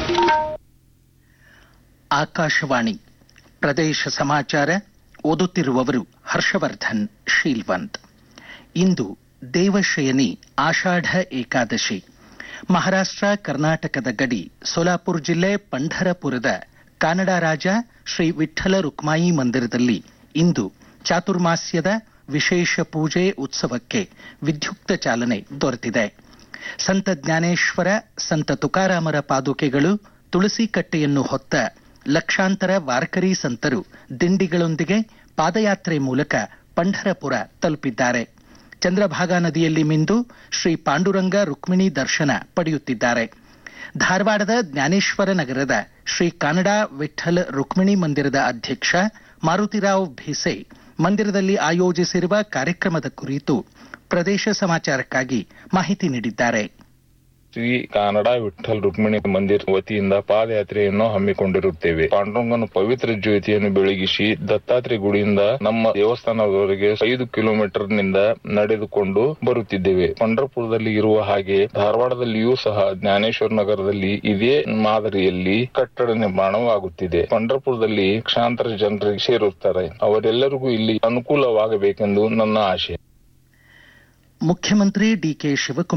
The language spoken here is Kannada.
ಆಕಾಶವಾಣಿ ಪ್ರದೇಶ ಸಮಾಚಾರ ಓದುತ್ತಿರುವವರು ಹರ್ಷವರ್ಧನ್ ಶೀಲ್ವಂತ್ ಇಂದು ದೇವಶಯನಿ ಆಷಾಢ ಏಕಾದಶಿ ಮಹಾರಾಷ್ಟ್ರ ಕರ್ನಾಟಕದ ಗಡಿ ಸೋಲಾಪುರ ಜಿಲ್ಲೆ ಪಂಢರಪುರದ ಕಾನಡ ರಾಜ ಶ್ರೀ ವಿಠ್ಠಲ ರುಕ್ಮಾಯಿ ಮಂದಿರದಲ್ಲಿ ಇಂದು ಚಾತುರ್ಮಾಸ್ಯದ ವಿಶೇಷ ಪೂಜೆ ಉತ್ಸವಕ್ಕೆ ವಿದ್ಯುಕ್ತ ಚಾಲನೆ ದೊರೆತಿದೆ ಸಂತ ಜ್ಞಾನೇಶ್ವರ ಸಂತ ತುಕಾರಾಮರ ಪಾದುಕೆಗಳು ತುಳಸಿ ಕಟ್ಟೆಯನ್ನು ಹೊತ್ತ ಲಕ್ಷಾಂತರ ವಾರ್ಕರಿ ಸಂತರು ದಿಂಡಿಗಳೊಂದಿಗೆ ಪಾದಯಾತ್ರೆ ಮೂಲಕ ಪಂಢರಪುರ ತಲುಪಿದ್ದಾರೆ ಚಂದ್ರಭಾಗಾ ನದಿಯಲ್ಲಿ ಮಿಂದು ಶ್ರೀ ಪಾಂಡುರಂಗ ರುಕ್ಮಿಣಿ ದರ್ಶನ ಪಡೆಯುತ್ತಿದ್ದಾರೆ ಧಾರವಾಡದ ಜ್ಞಾನೇಶ್ವರ ನಗರದ ಶ್ರೀ ಕಾನಡಾ ವಿಠ್ಠಲ್ ರುಕ್ಮಿಣಿ ಮಂದಿರದ ಅಧ್ಯಕ್ಷ ಮಾರುತಿರಾವ್ ಭಿಸೆ ಮಂದಿರದಲ್ಲಿ ಆಯೋಜಿಸಿರುವ ಕಾರ್ಯಕ್ರಮದ ಕುರಿತು ಪ್ರದೇಶ ಸಮಾಚಾರಕ್ಕಾಗಿ ಮಾಹಿತಿ ನೀಡಿದ್ದಾರೆ ಶ್ರೀ ಕಾನಡ ವಿಠ್ಠಲ್ ರುಕ್ಮಿಣಿ ಮಂದಿರ ವತಿಯಿಂದ ಪಾದಯಾತ್ರೆಯನ್ನು ಹಮ್ಮಿಕೊಂಡಿರುತ್ತೇವೆ ಪಾಂಡುರಂಗನ ಪವಿತ್ರ ಜ್ಯೋತಿಯನ್ನು ಬೆಳಗಿಸಿ ದತ್ತಾತ್ರೇಯ ಗುಡಿಯಿಂದ ನಮ್ಮ ದೇವಸ್ಥಾನದವರೆಗೆ ಐದು ಕಿಲೋಮೀಟರ್ ನಿಂದ ನಡೆದುಕೊಂಡು ಬರುತ್ತಿದ್ದೇವೆ ಪಂಢರಪುರದಲ್ಲಿ ಇರುವ ಹಾಗೆ ಧಾರವಾಡದಲ್ಲಿಯೂ ಸಹ ಜ್ಞಾನೇಶ್ವರ ನಗರದಲ್ಲಿ ಇದೇ ಮಾದರಿಯಲ್ಲಿ ಕಟ್ಟಡ ನಿರ್ಮಾಣವಾಗುತ್ತಿದೆ ಪಂಢರಪುರದಲ್ಲಿ ಲಕ್ಷಾಂತರ ಜನರಿಗೆ ಸೇರುತ್ತಾರೆ ಅವರೆಲ್ಲರಿಗೂ ಇಲ್ಲಿ ಅನುಕೂಲವಾಗಬೇಕೆಂದು ನನ್ನ ಆಶೆ ಮುಖ್ಯಮಂತ್ರಿ ಡಿಕೆ ಶಿವಕುಮಾರ್